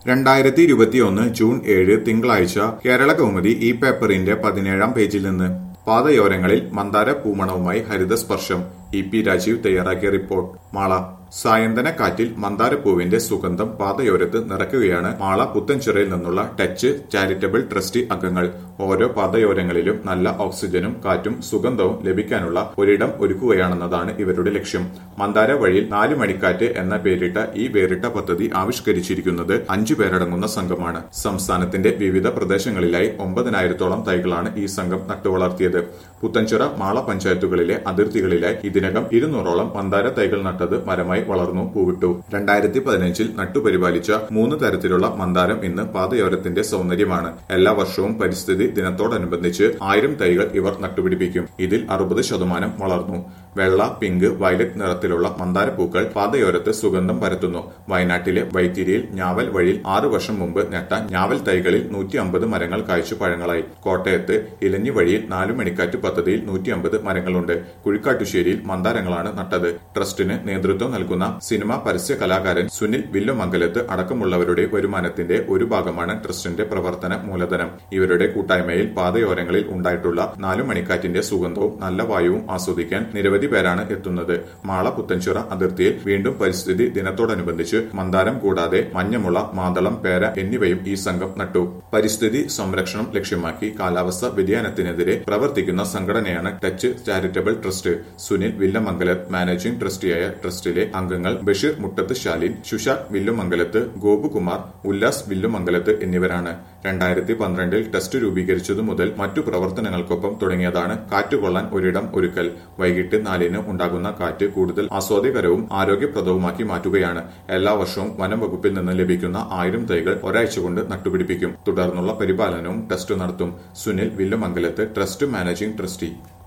രണ്ടായിരത്തി ഇരുപത്തിയൊന്ന് ജൂൺ ഏഴ് തിങ്കളാഴ്ച കേരള കൗമുദി ഈ പേപ്പറിന്റെ പതിനേഴാം പേജിൽ നിന്ന് പാതയോരങ്ങളിൽ മന്ദാര പൂമണവുമായി ഹരിതസ്പർശം ഇ പി രാജീവ് തയ്യാറാക്കിയ റിപ്പോർട്ട് മാള സായന്തന കാറ്റിൽ മന്ദാരപ്പൂവിന്റെ സുഗന്ധം പാതയോരത്ത് നിറയ്ക്കുകയാണ് മാള പുത്തൻചിറയിൽ നിന്നുള്ള ടച്ച് ചാരിറ്റബിൾ ട്രസ്റ്റി അംഗങ്ങൾ ഓരോ പാതയോരങ്ങളിലും നല്ല ഓക്സിജനും കാറ്റും സുഗന്ധവും ലഭിക്കാനുള്ള ഒരിടം ഒരുക്കുകയാണെന്നതാണ് ഇവരുടെ ലക്ഷ്യം മന്ദാര വഴിയിൽ നാല് മണിക്കാറ്റ് എന്ന പേരിട്ട ഈ വേറിട്ട പദ്ധതി ആവിഷ്കരിച്ചിരിക്കുന്നത് അഞ്ചു പേരടങ്ങുന്ന സംഘമാണ് സംസ്ഥാനത്തിന്റെ വിവിധ പ്രദേശങ്ങളിലായി ഒമ്പതിനായിരത്തോളം തൈകളാണ് ഈ സംഘം നട്ടുവളർത്തിയത് പുത്തൻചിറ മാള പഞ്ചായത്തുകളിലെ അതിർത്തികളിലായി ഇതിനകം ഇരുന്നൂറോളം മന്ദാര തൈകൾ നട്ടത് മരമായി വളർന്നു പൂവിട്ടു രണ്ടായിരത്തി പതിനഞ്ചിൽ നട്ടുപരിപാലിച്ച മൂന്ന് തരത്തിലുള്ള മന്ദാരം ഇന്ന് പാതയോരത്തിന്റെ സൗന്ദര്യമാണ് എല്ലാ വർഷവും പരിസ്ഥിതി ദിനത്തോടനുബന്ധിച്ച് ആയിരം തൈകൾ ഇവർ നട്ടുപിടിപ്പിക്കും ഇതിൽ അറുപത് ശതമാനം വളർന്നു വെള്ള പിങ്ക് വയലറ്റ് നിറത്തിലുള്ള മന്ദാരപ്പൂക്കൾ പാതയോരത്ത് സുഗന്ധം പരത്തുന്നു വയനാട്ടിലെ വൈത്തിരിയിൽ ഞാവൽ വഴിയിൽ ആറു വർഷം മുമ്പ് നട്ട ഞാവൽ തൈകളിൽ നൂറ്റി അമ്പത് മരങ്ങൾ കായ്ച്ചു പഴങ്ങളായി കോട്ടയത്ത് ഇലഞ്ഞി വഴിയിൽ നാലു മണിക്കാറ്റ് പദ്ധതിയിൽ നൂറ്റി അമ്പത് മരങ്ങളുണ്ട് കുഴിക്കാട്ടുശ്ശേരിയിൽ മന്ദാരങ്ങളാണ് നട്ടത് ട്രസ്റ്റിന് നേതൃത്വം നൽകുന്ന സിനിമ പരസ്യ കലാകാരൻ സുനിൽ വില്ലുമംഗലത്ത് അടക്കമുള്ളവരുടെ വരുമാനത്തിന്റെ ഒരു ഭാഗമാണ് ട്രസ്റ്റിന്റെ പ്രവർത്തന മൂലധനം ഇവരുടെ കൂട്ടായ്മയിൽ പാതയോരങ്ങളിൽ ഉണ്ടായിട്ടുള്ള നാലു മണിക്കാറ്റിന്റെ സുഗന്ധവും നല്ല വായുവും ആസ്വദിക്കാൻ നിരവധി പേരാണ് എത്തുന്നത് മാള പുത്തൻചിറ അതിർത്തിയിൽ വീണ്ടും പരിസ്ഥിതി ദിനത്തോടനുബന്ധിച്ച് മന്ദാരം കൂടാതെ മഞ്ഞമുള മാതളം പേര എന്നിവയും ഈ സംഘം നട്ടു പരിസ്ഥിതി സംരക്ഷണം ലക്ഷ്യമാക്കി കാലാവസ്ഥ വ്യതിയാനത്തിനെതിരെ പ്രവർത്തിക്കുന്ന സംഘടനയാണ് touch charitable trust Sunil Villamangalath managing ട്രസ്റ്റിയായ ട്രസ്റ്റിലെ അംഗങ്ങൾ ബഷീർ മുട്ടത്ത് ശാലിൻ ശുഷാഖ് വില്ലുമംഗലത്ത് ഗോപുകുമാർ ഉല്ലാസ് വില്ലുമംഗലത്ത് എന്നിവരാണ് രണ്ടായിരത്തി പന്ത്രണ്ടിൽ ടെസ്റ്റ് രൂപീകരിച്ചതു മുതൽ മറ്റു പ്രവർത്തനങ്ങൾക്കൊപ്പം തുടങ്ങിയതാണ് കാറ്റുകൊള്ളാൻ ഒരിടം ഒരുക്കൽ വൈകിട്ട് നാലിന് ഉണ്ടാകുന്ന കാറ്റ് കൂടുതൽ ആസ്വാദ്യകരവും ആരോഗ്യപ്രദവുമാക്കി മാറ്റുകയാണ് എല്ലാ വർഷവും വനം വകുപ്പിൽ നിന്ന് ലഭിക്കുന്ന ആയിരം തൈകൾ ഒരാഴ്ച കൊണ്ട് നട്ടുപിടിപ്പിക്കും തുടർന്നുള്ള പരിപാലനവും ടെസ്റ്റ് നടത്തും Sunil Villumangalath trust managing trustee